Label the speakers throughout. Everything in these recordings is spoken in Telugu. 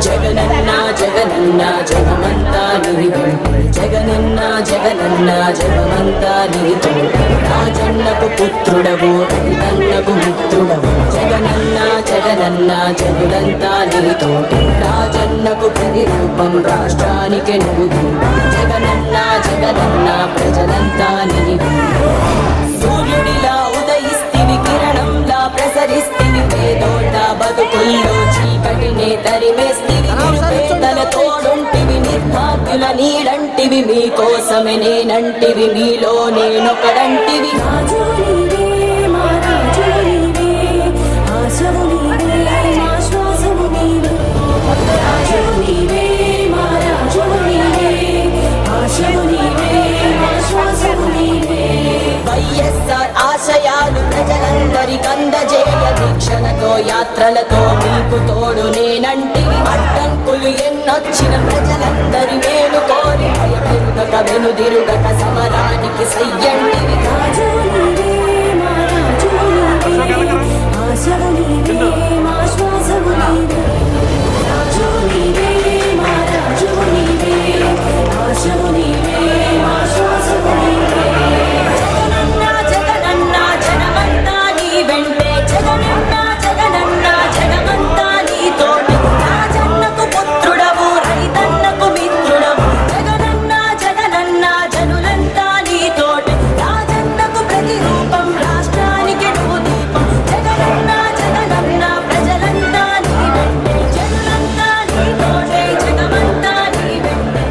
Speaker 1: జగనన్న జగనన్న జగమంతా నిరిగంటే జగనన్న జగనన్న జగమంతా నిరితోటే రాజన్నకు పుత్రుడవు రైతన్నకు మిత్రుడవు జగనన్న జగనన్న జగులంతా నిరితోటే రాజన్నకు ప్రతిరూపం రాష్ట్రానికి నువ్వు జగనన్న జగనన్న ప్రజలంతా నిరిగి సూర్యుడిలా ఉదయిస్తివి కిరణంలా ప్రసరిస్తివి పేదోళ్ళ బతుకుల్లో చీకటినే తరిమేస్తివి నిరుపేదల తోడుంటివి నిర్భాగ్యుల నీడంటివి మీకోసమే నేనంటివి మీలో నేనొకడంటివి
Speaker 2: రాజు నీవే మా రాజు నీవే ఆశవు నీవే మా శ్వాసము నీవే రాజు నీవే మా రాజు నీవే ఆశవు నీవే మా శ్వాసము నీవే
Speaker 1: వైఎస్ఆర్ ఆశయాలు ప్రజలందరికందజేయ దీక్షలతో యాత్రలతో మీకు తోడు నేనంటివి అడ్డంకులు ఎన్నొచ్చిన ప్రజలందరి మేలు కోరి భయపెరుగక వెనుదిరుగక సమరానికి సయ్యంటివి
Speaker 2: రాజు నీవే మా రాజు నీవే ఆశవు నీవే మా శ్వాసము నీవే రాజు నీవే మా రాజు నీవే ఆశవు నీవే మా శ్వాసము నీవే
Speaker 1: జగనన్న జగనన్న జనమంతా నీ వెంటే జగనన్న జగనన్న జగమంతా నీతోటి రాజన్నకు పుత్రుడవు రైతన్నకు మిత్రుడవు జగనన్న జగనన్న జనులంతా నీతోటి రాజన్నకు ప్రతిరూపం రాష్ట్రానికి నువ్వు దీపం జగనన్న జగనన్న ప్రజలంతా నీ వెంటే జనులంతా నీతోటే జగమంతా నీ వెంటే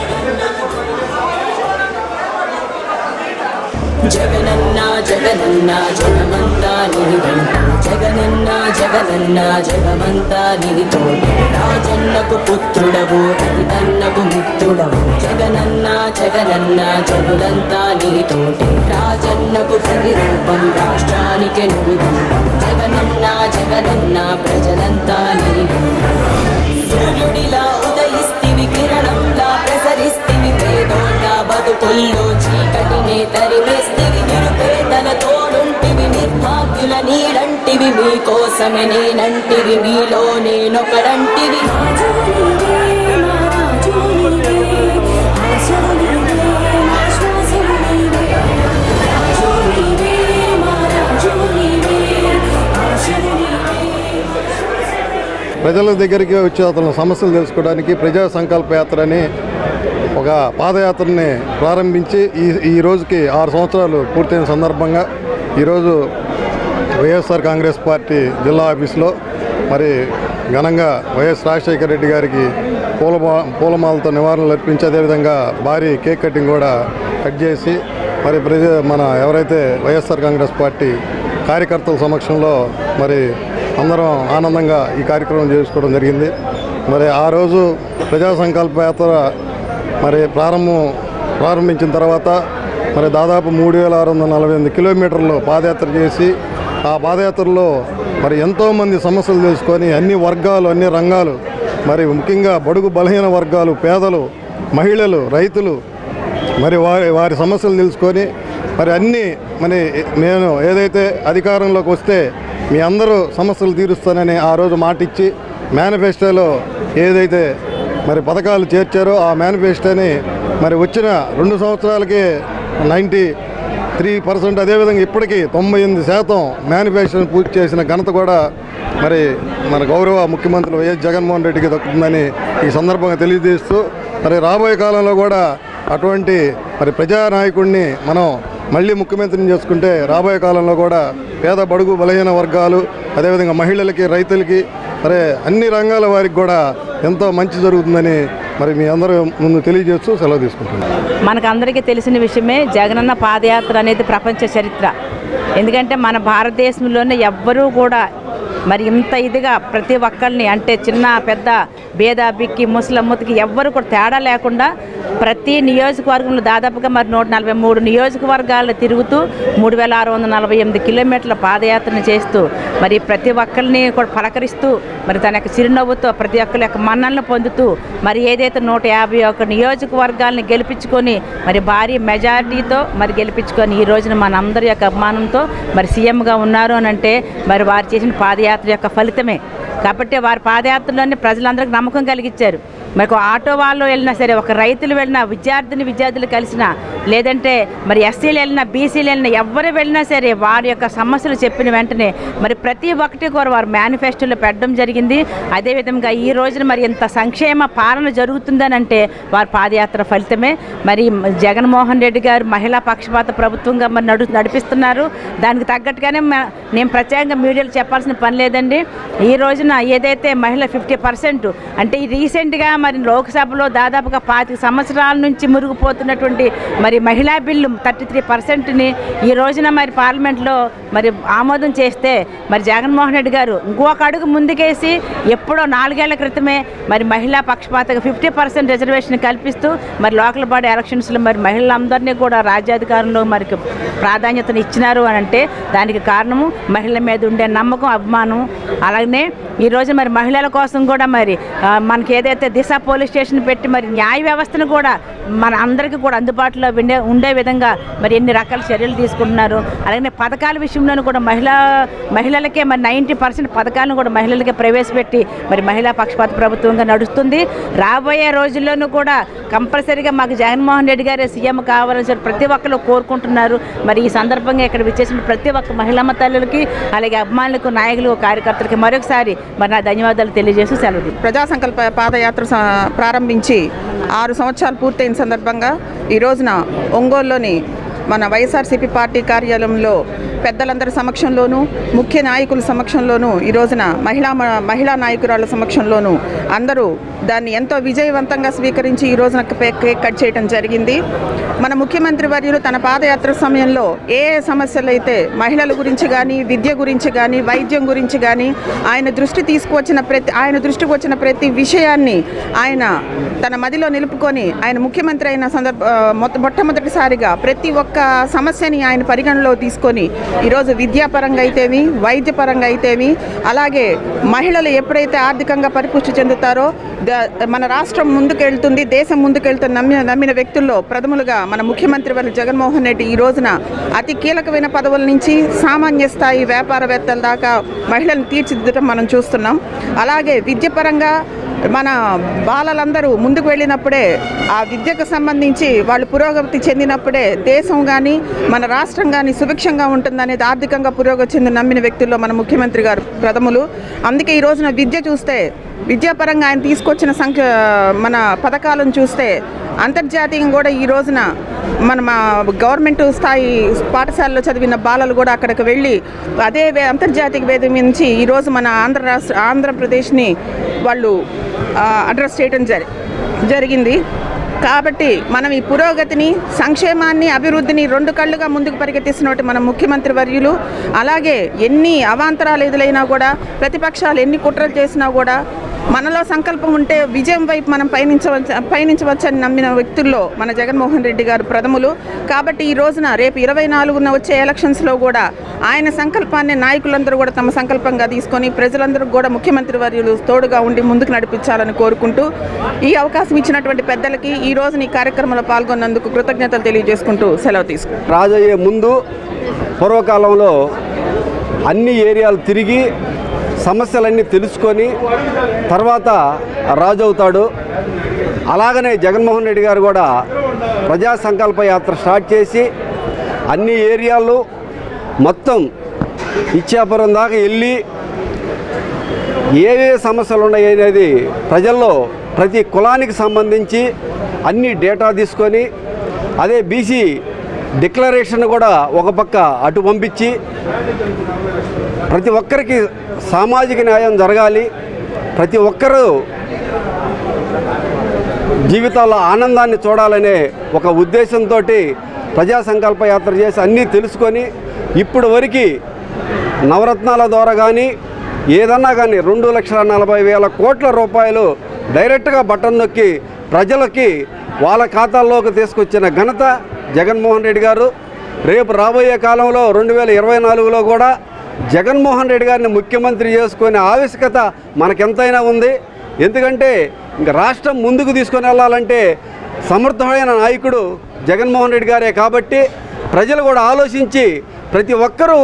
Speaker 1: జగనన్న జగనన్న జగమంతా నిలివెంట జగనన్న జగనన్న జగమంతా నిలితోడు రాజన్నకు పుత్రుడవు రైతన్నకు మిత్రుడవు జగనన్న జగనన్న జగులంతా నిలితోటి రాజన్నకు ప్రతిరూపం రాష్ట్రానికి నువ్వు జగనన్న జగనన్న ప్రజలంతా నిలివెంట సూర్యుడిలా ఉదయిస్తివి కిరణంలా ప్రసరిస్తివి పేదోళ్ళ బతుకుల్లో చీకటినే తరిమేస్తివి నిరుపేదల తోడుంటివి నిర్భాగ్యుల నీడంటివి మీకోసమే నేనంటివి మీలో నేనొకడంటివి
Speaker 2: రాజు నీవే మా రాజు నీవే ఆశవు నీవే మా శ్వాసము నీవే రాజు నీవే మా రాజు నీవే ఆశవు నీవే
Speaker 3: ప్రజల దగ్గరికి వచ్చి అతను సమస్యలు తెలుసుకోవడానికి ప్రజా సంకల్ప యాత్ర అని ఒక పాదయాత్రని ప్రారంభించి ఈ ఈ రోజుకి ఆరు సంవత్సరాలు పూర్తయిన సందర్భంగా ఈరోజు వైఎస్ఆర్ కాంగ్రెస్ పార్టీ జిల్లా ఆఫీస్లో మరి ఘనంగా వైఎస్ రాజశేఖర రెడ్డి గారికి పూలమా పూలమాలతో నివారణలు అర్పించి అదేవిధంగా భారీ కేక్ కటింగ్ కూడా కట్ చేసి మరి ప్రజ మన ఎవరైతే వైఎస్ఆర్ కాంగ్రెస్ పార్టీ కార్యకర్తల సమక్షంలో మరి అందరం ఆనందంగా ఈ కార్యక్రమం చేసుకోవడం జరిగింది మరి ఆ రోజు ప్రజా సంకల్ప యాత్ర మరి ప్రారంభం ప్రారంభించిన తర్వాత మరి దాదాపు మూడు వేల ఆరు వందల నలభై ఎనిమిది కిలోమీటర్లు పాదయాత్ర చేసి ఆ పాదయాత్రలో మరి ఎంతోమంది సమస్యలు తెలుసుకొని అన్ని వర్గాలు అన్ని రంగాలు మరి ముఖ్యంగా బడుగు బలహీన వర్గాలు పేదలు మహిళలు రైతులు మరి వారి వారి సమస్యలు తెలుసుకొని మరి అన్నీ మరి నేను ఏదైతే అధికారంలోకి వస్తే మీ అందరూ సమస్యలు తీరుస్తానని ఆ రోజు మాటిచ్చి మేనిఫెస్టోలో ఏదైతే మరి పథకాలు చేర్చారో ఆ మేనిఫెస్టోని మరి వచ్చిన రెండు సంవత్సరాలకే నైంటీ త్రీ పర్సెంట్ అదేవిధంగా ఇప్పటికీ తొంభై ఎనిమిది శాతం మేనిఫెస్టోని పూర్తి చేసిన ఘనత కూడా మరి మన గౌరవ ముఖ్యమంత్రి వైఎస్ జగన్మోహన్ రెడ్డికి దక్కుతుందని ఈ సందర్భంగా తెలియజేస్తూ మరి రాబోయే కాలంలో కూడా అటువంటి మరి ప్రజానాయకుడిని మనం మళ్ళీ ముఖ్యమంత్రిని చేసుకుంటే రాబోయే కాలంలో కూడా పేద బడుగు బలహీన వర్గాలు అదేవిధంగా మహిళలకి రైతులకి మరి అన్ని రంగాల వారికి కూడా ఎంతో మంచి జరుగుతుందని మరి మీ అందరూ ముందు తెలియజేస్తూ సెలవు తీసుకుంటున్నాను
Speaker 4: మనకందరికీ తెలిసిన విషయమే జగనన్న పాదయాత్ర అనేది ప్రపంచ చరిత్ర ఎందుకంటే మన భారతదేశంలోనే ఎవ్వరూ కూడా మరి ఇంత ఇదిగా ప్రతి ఒక్కరిని అంటే చిన్న పెద్ద భేద బిక్కి ముసలమ్మతికి ఎవ్వరు కూడా తేడా లేకుండా ప్రతి నియోజకవర్గంలో దాదాపుగా మరి నూట నలభై మూడు నియోజకవర్గాల్లో తిరుగుతూ మూడు వేల ఆరు వందల నలభై ఎనిమిది కిలోమీటర్ల పాదయాత్రను చేస్తూ మరి ప్రతి ఒక్కరిని కూడా పలకరిస్తూ మరి తన యొక్క చిరునవ్వుతో ప్రతి ఒక్కరి యొక్క మన్నలను పొందుతూ మరి ఏదైతే నూట యాభై ఒక్క నియోజకవర్గాలను గెలిపించుకొని మరి భారీ మెజారిటీతో మరి గెలిపించుకొని ఈ రోజున మనందరి యొక్క అభిమానంతో మరి సీఎంగా ఉన్నారు అని అంటే మరి వారు చేసిన పాదయాత్ర యొక్క ఫలితమే కాబట్టి వారి పాదయాత్రలోనే ప్రజలందరికీ నమ్మకం కలిగించారు మరి ఒక ఆటో వాళ్ళు వెళ్ళినా సరే ఒక రైతులు వెళ్ళినా విద్యార్థిని విద్యార్థులు కలిసినా లేదంటే మరి ఎస్సీలు వెళ్ళినా బీసీలు వెళ్ళినా ఎవరు వెళ్ళినా సరే వారి యొక్క సమస్యలు చెప్పిన వెంటనే మరి ప్రతి ఒక్కటి కూడా వారు మేనిఫెస్టోలో పెట్టడం జరిగింది అదేవిధంగా ఈ రోజున మరి ఇంత సంక్షేమ పాలన జరుగుతుందని అంటే వారి పాదయాత్ర ఫలితమే మరి జగన్మోహన్ రెడ్డి గారు మహిళా పక్షపాత ప్రభుత్వంగా మరి నడు నడిపిస్తున్నారు దానికి తగ్గట్టుగానే మ- నేను ప్రత్యేకంగా మీడియాలో చెప్పాల్సిన పని లేదండి ఈ రోజున ఏదైతే మహిళ ఫిఫ్టీ పర్సెంట్ అంటే ఈ రీసెంట్గా మరి లోక్సభలో దాదాపుగా పాతిక సంవత్సరాల నుంచి మురిగిపోతున్నటువంటి మరి మహిళా బిల్లు థర్టీ త్రీ పర్సెంట్ని ఈ రోజున మరి పార్లమెంట్లో మరి ఆమోదం చేస్తే మరి జగన్మోహన్ రెడ్డి గారు ఇంకొక అడుగు ముందుకేసి ఎప్పుడో నాలుగేళ్ల క్రితమే మరి మహిళా పక్షపాతగా ఫిఫ్టీ పర్సెంట్ రిజర్వేషన్ కల్పిస్తూ మరి లోకల్ బాడీ ఎలక్షన్స్లో మరి మహిళలందరినీ కూడా రాజ్యాధికారంలో మరి ప్రాధాన్యతను ఇచ్చినారు అని అంటే దానికి కారణము మహిళల మీద ఉండే నమ్మకం అభిమానం అలాగనే ఈ రోజు మరి మహిళల కోసం కూడా మరి ఆ, మనకి ఏదైతే దిశ పోలీస్ స్టేషన్ పెట్టి మరి న్యాయ వ్యవస్థను కూడా మన అందరికీ కూడా అందుబాటులో ఉండే ఉండే విధంగా మరి ఎన్ని రకాల చర్యలు తీసుకుంటున్నారు అలాగే పథకాల విషయంలోనూ కూడా మహిళా మహిళలకే మరి నైంటీ పర్సెంట్ పథకాలను కూడా మహిళలకే ప్రవేశపెట్టి మరి మహిళా పక్షపాత ప్రభుత్వంగా నడుస్తుంది రాబోయే రోజుల్లోనూ కూడా కంపల్సరీగా మాకు జగన్మోహన్ రెడ్డి గారే సీఎం కావాలని చెప్పి ప్రతి ఒక్కరు కోరుకుంటున్నారు మరి ఈ సందర్భంగా ఇక్కడ విచ్చేసిన ప్రతి ఒక్క మహిళమ్మ తల్లులకి అలాగే అభిమానులకు నాయకులకు కార్యకర్తలకి మరొకసారి మరి నా ధన్యవాదాలు తెలియజేస్తూ సెలవు తీసుకుంటున్నాను.
Speaker 5: ప్రజా సంకల్ప పాదయాత్ర స- ప్రారంభించి ఆరు సంవత్సరాలు పూర్తయిన సందర్భంగా ఈ రోజున ఒంగోలులోని మన వైఎస్ఆర్సీపీ పార్టీ కార్యాలయంలో పెద్దలందరి సమక్షంలోనూ ముఖ్య నాయకుల సమక్షంలోనూ ఈ రోజున మహిళా మహిళా నాయకురాళ్ళ సమక్షంలోనూ అందరూ దాన్ని ఎంతో విజయవంతంగా స్వీకరించి ఈ రోజున కే- కేక్ కట్ చేయడం జరిగింది మన ముఖ్యమంత్రి వర్యులు తన పాదయాత్ర సమయంలో ఏ ఏ సమస్యలు అయితే మహిళల గురించి కానీ విద్య గురించి కానీ వైద్యం గురించి కానీ ఆయన దృష్టి తీసుకువచ్చిన ప్రతి ఆయన దృష్టికి వచ్చిన ప్రతి విషయాన్ని ఆయన తన మదిలో నిలుపుకొని ఆయన ముఖ్యమంత్రి అయిన సందర్భ ఆ, మొట్ట మొట్టమొదటిసారిగా ప్రతి ఒక్క సమస్యని ఆయన పరిగణలో తీసుకొని ఈరోజు విద్యాపరంగా అయితేమి వైద్యపరంగా అయితేమి అలాగే మహిళలు ఎప్పుడైతే ఆర్థికంగా పరిపుష్టి చెందుతారో ద- మన రాష్ట్రం ముందుకెళ్తుంది దేశం ముందుకెళ్తున్న నమ్మిన నమ్మిన వ్యక్తుల్లో ప్రథములుగా మన ముఖ్యమంత్రి వారి జగన్మోహన్ రెడ్డి ఈ రోజున అతి కీలకమైన పదవుల నుంచి సామాన్య స్థాయి వ్యాపారవేత్తల దాకా మహిళలను తీర్చిదిద్దడం మనం చూస్తున్నాం అలాగే విద్యపరంగా మన బాలలందరూ ముందుకు వెళ్ళినప్పుడే ఆ విద్యకు సంబంధించి వాళ్ళు పురోగతి చెందినప్పుడే దేశం కానీ మన రాష్ట్రం కానీ సుభిక్షంగా ఉంటుందనేది ఆర్థికంగా పురోగతి చెందిన నమ్మిన వ్యక్తుల్లో మన ముఖ్యమంత్రి గారు ప్రథములు అందుకే ఈ రోజున విద్య చూస్తే విద్యాపరంగా ఆయన తీసుకొచ్చిన సంఖ్య మన పథకాలను చూస్తే అంతర్జాతీయంగా కూడా ఈ రోజున మన మా గవర్నమెంట్ స్థాయి పాఠశాలలో చదివిన బాలలు కూడా అక్కడికి వెళ్ళి అదే వే- అంతర్జాతీయ వేదిక నుంచి ఈరోజు మన ఆంధ్ర రాష్ట్ర ఆంధ్రప్రదేశ్ని వాళ్ళు ఆ, అడ్రస్ చేయడం జరి జరిగింది కాబట్టి మనం ఈ పురోగతిని సంక్షేమాన్ని అభివృద్ధిని రెండు కళ్ళుగా ముందుకు పరిగెత్తిస్తున్నట్టు మన ముఖ్యమంత్రి వర్యులు అలాగే ఎన్ని అవాంతరాలు ఎదులైనా కూడా ప్రతిపక్షాలు ఎన్ని కుట్రలు చేసినా కూడా మనలో సంకల్పం ఉంటే విజయం వైపు మనం పయనించవచ్చు పయనించవచ్చని నమ్మిన వ్యక్తుల్లో మన జగన్మోహన్ రెడ్డి గారు ప్రథములు కాబట్టి ఈ రోజున రేపు ఇరవై నాలుగున వచ్చే ఎలక్షన్స్లో కూడా ఆయన సంకల్పాన్ని నాయకులందరూ కూడా తమ సంకల్పంగా తీసుకొని ప్రజలందరూ కూడా ముఖ్యమంత్రి వర్యులు తోడుగా ఉండి ముందుకు నడిపించాలని కోరుకుంటూ ఈ అవకాశం ఇచ్చినటువంటి పెద్దలకి ఈ రోజున ఈ కార్యక్రమంలో పాల్గొన్నందుకు కృతజ్ఞతలు తెలియజేసుకుంటూ సెలవు తీసుకుంటాం
Speaker 6: రాజయ్యే ముందు పూర్వకాలంలో అన్ని ఏరియాలు తిరిగి సమస్యలన్నీ తెలుసుకొని తర్వాత రాజు అవుతాడు అలాగనే జగన్మోహన్ రెడ్డి గారు కూడా ప్రజా సంకల్ప యాత్ర స్టార్ట్ చేసి అన్ని ఏరియాలు మొత్తం ఇచ్చాపురం దాకా వెళ్ళి ఏ ఏ సమస్యలు ఉన్నాయి అనేది ప్రజల్లో ప్రతి కులానికి సంబంధించి అన్ని డేటా తీసుకొని అదే బీసీ డిక్లరేషన్ కూడా ఒక పక్క అటు పంపించి ప్రతి ఒక్కరికి సామాజిక న్యాయం జరగాలి ప్రతి ఒక్కరూ జీవితాల్లో ఆనందాన్ని చూడాలనే ఒక ఉద్దేశంతో ప్రజా సంకల్ప యాత్ర చేసి అన్నీ తెలుసుకొని ఇప్పుడు వరకు నవరత్నాల ద్వారా కానీ ఏదన్నా కానీ రెండు లక్షల నలభై వేల కోట్ల రూపాయలు డైరెక్ట్గా బటన్ నొక్కి ప్రజలకి వాళ్ళ ఖాతాల్లోకి తీసుకొచ్చిన ఘనత జగన్మోహన్ రెడ్డి గారు రేపు రాబోయే కాలంలో రెండు వేల ఇరవై నాలుగులో కూడా జగన్మోహన్ రెడ్డి గారిని ముఖ్యమంత్రి చేసుకునే ఆవశ్యకత మనకెంతైనా ఉంది ఎందుకంటే ఇంక రాష్ట్రం ముందుకు తీసుకొని వెళ్ళాలంటే సమర్థమైన నాయకుడు జగన్మోహన్ రెడ్డి గారే కాబట్టి ప్రజలు కూడా ఆలోచించి ప్రతి ఒక్కరూ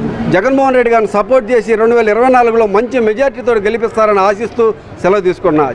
Speaker 6: జగన్మోహన్ రెడ్డి గారిని సపోర్ట్ చేసి రెండు వేల ఇరవై నాలుగులో మంచి మెజార్టీతో గెలిపిస్తారని ఆశిస్తూ సెలవు తీసుకున్నా